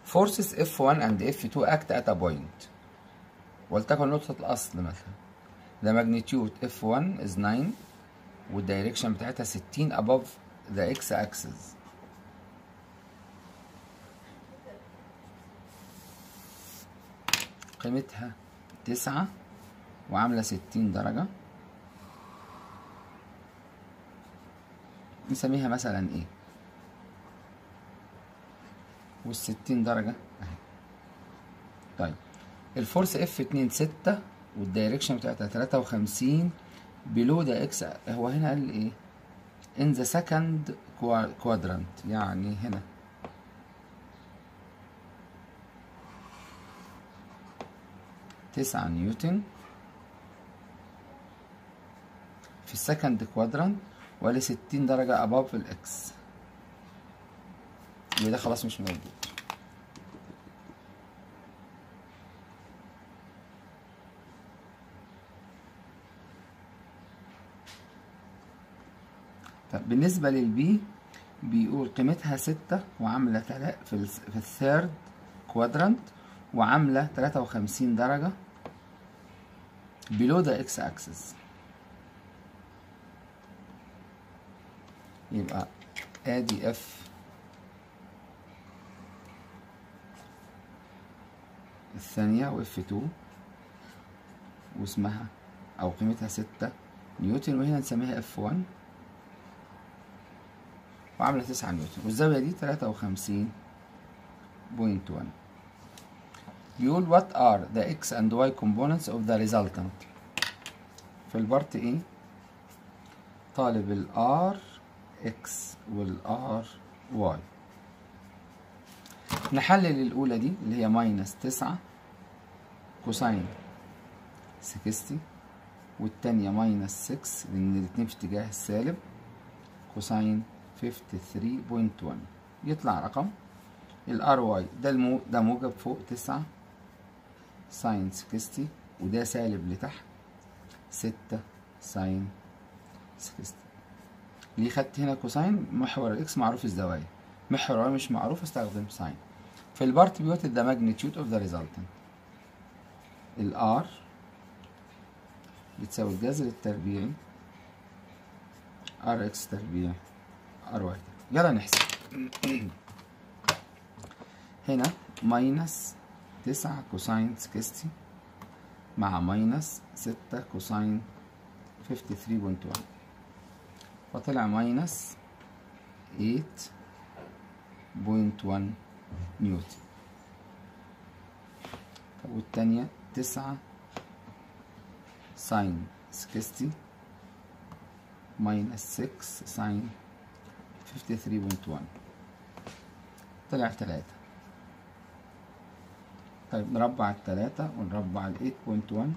forces F1 and F2 act at a point ولتكن نقطة الأصل مثلا the magnitude F1 is 9 والدايركشن بتاعتها 60 above the x axis قيمتها تسعة وعاملة ستين درجة نسميها مثلا ايه والستين درجة اهي طيب الفورس اف اتنين ستة والدايركشن بتاعتها تلاتة وخمسين بلو ده اكس هو هنا قال ايه in the second quadrant يعني هنا تسعة نيوتن في السكند كوادرانت ولا ستين درجة above الإكس يبقى ده خلاص مش موجود طب بالنسبة للبي بيقول قيمتها ستة وعاملة تلا في, ال في الثيرد كوادرانت وعاملة تلاتة وخمسين درجة below the x axis يبقى ادي اف الثانية واف 2 واسمها او قيمتها ستة نيوتن وهنا نسميها اف 1 وعاملة تسعة نيوتن والزاوية دي تلاتة وخمسين بوينت 1 بيقول what are the x and y components of the resultant في البارت ايه طالب ال r x وال r y نحلل الأولى دي اللي هي ماينس تسعة كوساين سكستي والتانية ماينس سكس لأن الاتنين في اتجاه السالب كوساين فيفتي ثري بوينت ون يطلع رقم الار واي ده المو ده موجب فوق تسعة ساين سكستي وده سالب لتحت ستة ساين سكستي ليه خدت هنا كوساين محور الاكس معروف الزوايا محور الواي مش معروف استخدم ساين في البارت بيوت ده ماجنتيود اوف ذا ريزلتنت الار بتساوي الجذر التربيعي ار اكس تربيع ار واي يلا نحسب هنا ماينس تسعة كوساين سكستي مع ماينس ستة كوساين فيفتي ثري بوينت وان فطلع ماينس ايت بوينت وان نيوتن والتانية تسعة ساين سكستي ماينس سكس ساين فيفتي ثري بوينت وان طلع تلاتة طيب نربع التلاتة ونربع الايت بوينت وان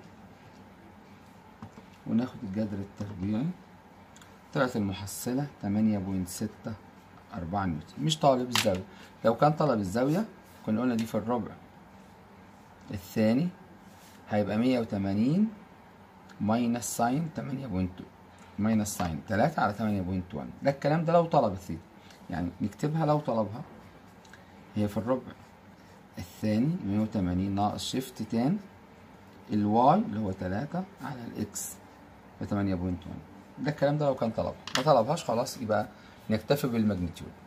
وناخد الجذر التربيعي طلعت المحصلة تمانية بوينت ستة أربعة نيوتن مش طالب الزاوية لو كان طلب الزاوية كنا قلنا دي في الربع الثاني هيبقى مية وتمانين ماينس ساين تمانية بوينت ماينس ساين تلاتة على تمانية بوينت وان ده الكلام ده لو طلب الثيتا يعني نكتبها لو طلبها هي في الربع الثاني مية وتمانين ناقص شيفت تان الواي اللي هو تلاتة على الاكس بتمانية بوينت وان ده الكلام ده لو كان طلبها ما طلبهاش خلاص يبقى نكتفي بالماجنتيود